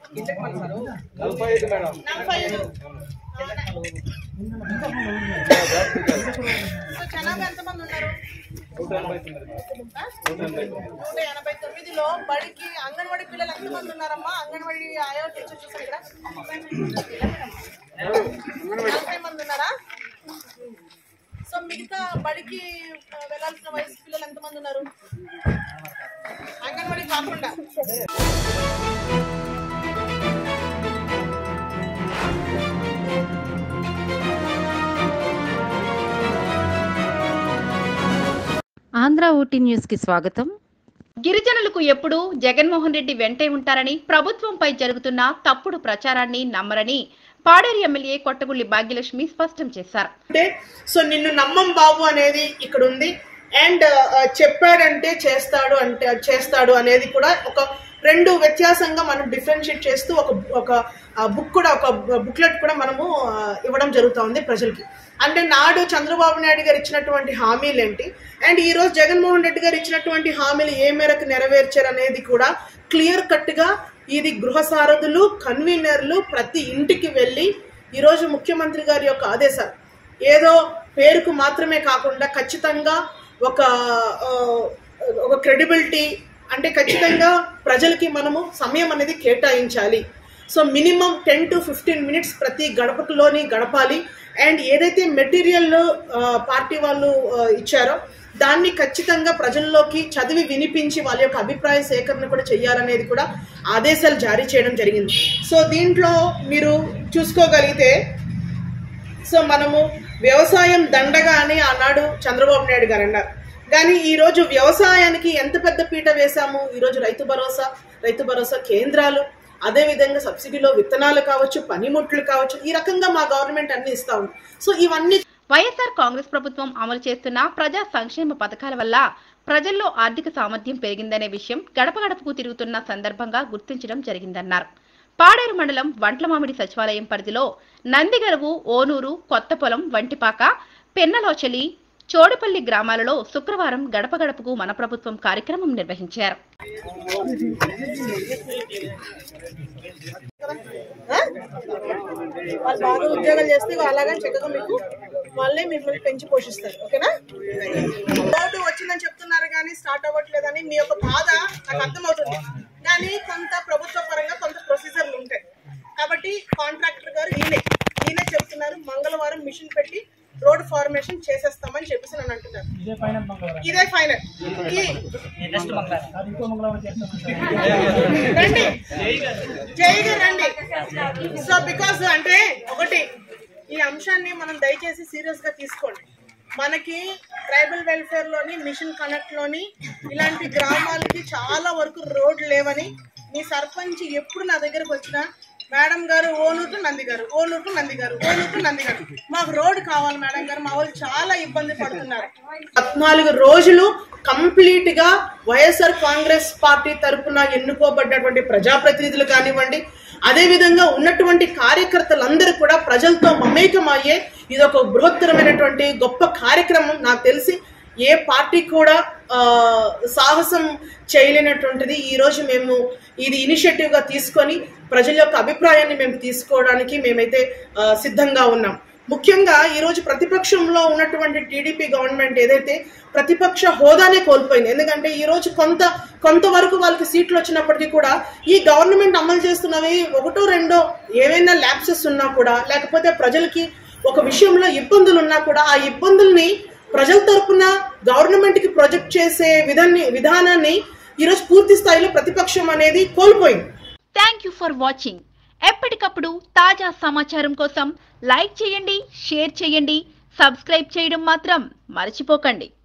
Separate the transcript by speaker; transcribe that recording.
Speaker 1: నలభై ఐదు మేడం
Speaker 2: నలభై ఐదు సో జనాభా ఎంతమంది ఉన్నారు
Speaker 1: నూట ఎనభై తొమ్మిది మేడం
Speaker 2: ఆ?
Speaker 1: నూట ఎనభై తొమ్మిది
Speaker 2: నూట ఎనభై తొమ్మిదిలో బడికి అంగన్వాడీ పిల్లలు ఎంతమంది ఉన్నారమ్మా అంగన్వాడీ ఆయో టీచర్ చూసారు ఇక్కడ నలభై మంది ఉన్నారా సో మిగతా బడికి ఆ, వెళ్ళాల్సిన వయసు పిల్లలు ఎంతమంది ఉన్నారు అంగన్వాడీ కాకుండా
Speaker 3: ఆంధ్ర ఊటీ న్యూస్కి స్వాగతం
Speaker 4: గిరిజనులకు ఎప్పుడూ జగన్మోహన్ రెడ్డి వెంటే ఉంటారని ప్రభుత్వంపై జరుగుతున్న తప్పుడు ప్రచారాన్ని నమ్మరని పాడేరు ఎమ్మెల్యే కొట్టగుళ్లి భాగ్యలక్ష్మి స్పష్టం చేశారు
Speaker 2: అంటే సో నిన్ను నమ్మం బాబు అనేది ఇక్కడ ఉంది అండ్ చెప్పాడంటే చేస్తాడు అంటే చేస్తాడు అనేది కూడా ఒక రెండు వ్యత్యాసంగా మనం డిఫరెన్షియేట్ చేస్తూ ఒక ఒక బుక్ కూడా ఒక బుక్లెట్ కూడా మనము ఆ, ఇవ్వడం జరుగుతూ ఉంది ప్రజలకి అంటే నాడు చంద్రబాబు నాయుడు గారు ఇచ్చినటువంటి హామీలు ఏంటి అండ్ ఈ రోజు జగన్మోహన్ రెడ్డి గారు ఇచ్చినటువంటి హామీలు ఏ మేరకు నెరవేర్చారు అనేది కూడా క్లియర్ కట్ గా ఇది గృహ సారథులు కన్వీనర్లు ప్రతి ఇంటికి వెళ్ళి ఈరోజు ముఖ్యమంత్రి గారి యొక్క ఆదేశాలు ఏదో పేరుకు మాత్రమే కాకుండా ఖచ్చితంగా ఒక ఆ, ఒక క్రెడిబిలిటీ అంటే ఖచ్చితంగా ప్రజలకి మనము సమయం అనేది కేటాయించాలి so minimum ten to fifteen minutes ప్రతి గడపలోని గడపాలి అండ్ ఏదైతే మెటీరియల్ పార్టీ వాళ్ళు ఆ, ఇచ్చారో దాన్ని ఖచ్చితంగా ప్రజల్లోకి చదివి వినిపించి వాళ్ళ యొక్క అభిప్రాయ సేకరణ కూడా చేయాలనేది కూడా ఆదేశాలు జారీ చేయడం జరిగింది సో దీంట్లో మీరు చూసుకోగలిగితే సో మనము వ్యవసాయం దండగా అని ఆనాడు చంద్రబాబు నాయుడు గారు అన్నారు కానీ ఈ రోజు వ్యవసాయానికి ఎంత పెద్ద పీట వేశాము ఈ రోజు రైతు భరోసా రైతు భరోసా కేంద్రాలు అదే విధంగా సబ్సిడీలో విత్తనాలు కావచ్చు పనిముట్లు కావచ్చు ఈ రకంగా మా గవర్నమెంట్ అన్ని ఇస్తా ఉంది సో ఇవన్నీ
Speaker 4: వైఎస్ఆర్ కాంగ్రెస్ ప్రభుత్వం అమలు చేస్తున్న ప్రజా సంక్షేమ పథకాల వల్ల ప్రజల్లో ఆర్థిక సామర్థ్యం పెరిగిందనే విషయం గడప గడపకు తిరుగుతున్న సందర్భంగా గుర్తించడం జరిగిందన్నారు పాడేరు మండలం వంట్లమామిడి సచివాలయం పరిధిలో నందిగరువు ఓనూరు కొత్తపొలం వంటిపాక పెన్నలోచలి చోడుపల్లి గ్రామాలలో శుక్రవారం గడప గడపకు మన ప్రభుత్వం కార్యక్రమం నిర్వహించారు
Speaker 2: ఆ? వాళ్ళు బాగా ఉద్యోగాలు చేస్తే అలాగే చక్కగా మీకు వాళ్ళే మిమ్మల్ని పెంచి పోషిస్తారు ఓకేనా రోడ్డు వచ్చిందని చెప్తున్నారు కానీ స్టార్ట్ అవ్వట్లేదని మీ యొక్క బాధ నాకు అర్థమవుతుంది కానీ కొంత ప్రభుత్వ పరంగా కొంత ప్రొసీజర్లు ఉంటాయి కాబట్టి కాంట్రాక్టర్ గారు ఈయనే ఈయనే చెప్తున్నారు మంగళవారం మిషన్ పెట్టి రోడ్ ఫార్మేషన్ చేసేస్తామని చెప్పేసి నన్ను అంటున్నారు ఇదే ఫైనల్ రండి జైగా రండి సో బికాస్ అంటే ఒకటి ఈ అంశాన్ని మనం దయచేసి సీరియస్ గా తీసుకోండి మనకి ట్రైబల్ వెల్ఫేర్ లోని మిషన్ కనెక్ట్ లోని ఇలాంటి గ్రామాలకి చాలా వరకు రోడ్లు లేవని మీ సర్పంచ్ ఎప్పుడు నా దగ్గరకు వచ్చినా మేడం గారు ఓనూరు టు నంది గారు ఓనూరు టు నంది గారు ఓనూరు టు నంది గారు మాకు రోడ్ కావాలి మేడం గారు మా వాళ్ళు చాలా ఇబ్బంది పడుతున్నారు పద్నాలుగు రోజులు కంప్లీట్ గా వైఎస్ఆర్ కాంగ్రెస్ పార్టీ తరపున ఎన్నుకోబడ్డటువంటి ప్రజాప్రతినిధులు కానివ్వండి అదే విధంగా ఉన్నటువంటి కార్యకర్తలందరూ కూడా ప్రజలతో మమేకం అయ్యే ఇది ఒక బృహత్తరమైనటువంటి గొప్ప కార్యక్రమం నాకు తెలిసి ఏ పార్టీ కూడా ఆ, సాహసం చేయలేనటువంటిది ఈ రోజు మేము ఇది ఇనిషియేటివ్ గా తీసుకొని ప్రజల యొక్క అభిప్రాయాన్ని మేము తీసుకోవడానికి మేమైతే ఆ, సిద్ధంగా ఉన్నాం ముఖ్యంగా ఈ రోజు ప్రతిపక్షంలో ఉన్నటువంటి టీడీపీ గవర్నమెంట్ ఏదైతే ప్రతిపక్ష హోదానే కోల్పోయింది ఎందుకంటే ఈ రోజు కొంత కొంతవరకు వాళ్ళకి సీట్లు వచ్చినప్పటికీ కూడా ఈ గవర్నమెంట్ అమలు చేస్తున్నవి ఒకటో రెండో ఏవైనా ల్యాప్సెస్ ఉన్నా కూడా లేకపోతే ప్రజలకి ఒక విషయంలో ఇబ్బందులు ఉన్నా కూడా ఆ ఇబ్బందుల్ని ప్రజల తరపున గవర్నమెంట్ కి ప్రొజెక్ట్ చేసే విధాన్ని విధానాన్ని ఈరోజు పూర్తి స్థాయిలో ప్రతిపక్షం అనేది కోల్పోయింది
Speaker 4: థ్యాంక్ యూ ఫర్ వాచింగ్ ఎప్పటికప్పుడు తాజా సమాచారం కోసం లైక్ చేయండి షేర్ చేయండి సబ్స్క్రైబ్ చేయడం మాత్రం మర్చిపోకండి